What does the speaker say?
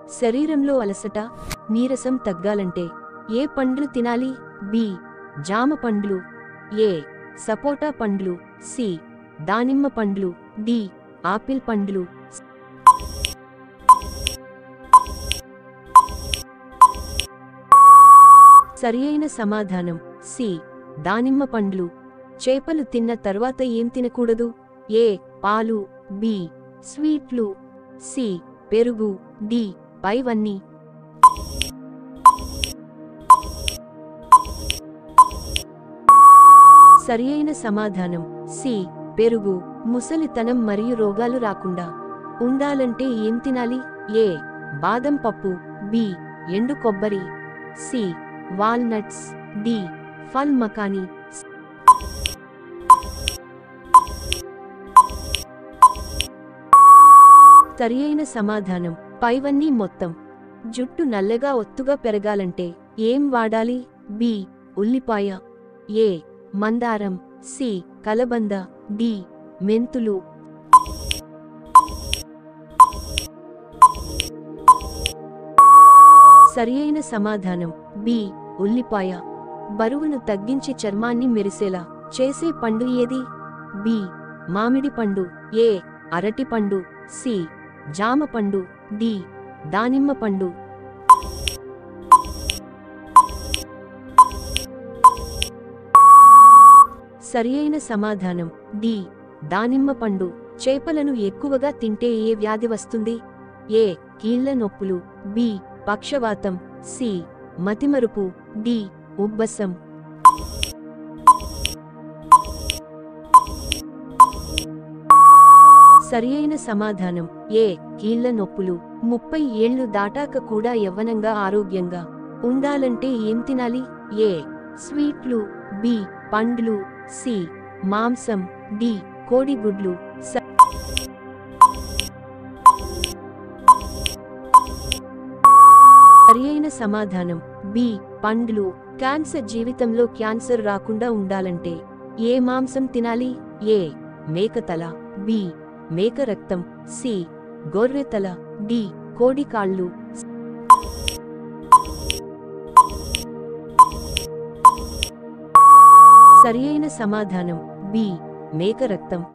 శరీరంలో అలసట నీరసం తగ్గాలంటే ఏ పండ్లు తినాలి బి జామ పండ్లు ఏ సపోటా పండ్లు సి దానిమ్మ పండ్లు డి ఆపిల్ పండ్లు సరియైన సమాధానం సి దానిమ్మ పండ్లు చేపలు తిన్న తర్వాత ఏం తినకూడదు ఏ పాలు బి స్వీట్లు సి పెరుగు డి పైవన్నీ సరియైన సమాధానం సి పెరుగు ముసలితనం మరియు రోగాలు రాకుండా ఉండాలంటే ఏం తినాలి ఏ బాదం పప్పు బి ఎండు కొబ్బరి సి వాల్నట్స్ డి ఫల్ మకాని సరియైన సమాధానం పైవన్నీ మొత్తం జుట్టు నల్లగా ఒత్తుగా పెరగాలంటే ఏం వాడాలి బి ఉల్లిపాయ ఏ మందారం సి కలబంద డి మెంతులు సరియైన సమాధానం బి ఉల్లిపాయ బరువును తగ్గించి చర్మాన్ని మెరిసేలా చేసే పండు ఏది బి మామిడి పండు ఏ అరటి పండు సి జామ పండు డి దానిమ్మ పండు సరియైన సమాధానం డి దానిమ్మ పండు చేపలను ఎక్కువగా తింటే ఏ వ్యాధి వస్తుంది ఏ కీళ్ల నొప్పులు బి పక్షవాతం సి మతిమరుపు డి ఉబ్బసం సరియైన సమాధానం ఏ కీళ్ల నొప్పులు ముప్పై ఏళ్లు దాటాక కూడా యవ్వనంగా ఆరోగ్యంగా ఉండాలంటే ఏం తినాలి ఏ స్వీట్లు బి పండ్లు సి మాంసం డి కోడిగుడ్లు స సరియైన సమాధానం బి పండ్లు క్యాన్సర్ జీవితంలో క్యాన్సర్ రాకుండా ఉండాలంటే ఏ మాంసం తినాలి ఏ మేక తల బి మేక రక్తం సి గొర్రె తల డి కోడి కాళ్ళు సరియైన సమాధానం బి మేక రక్తం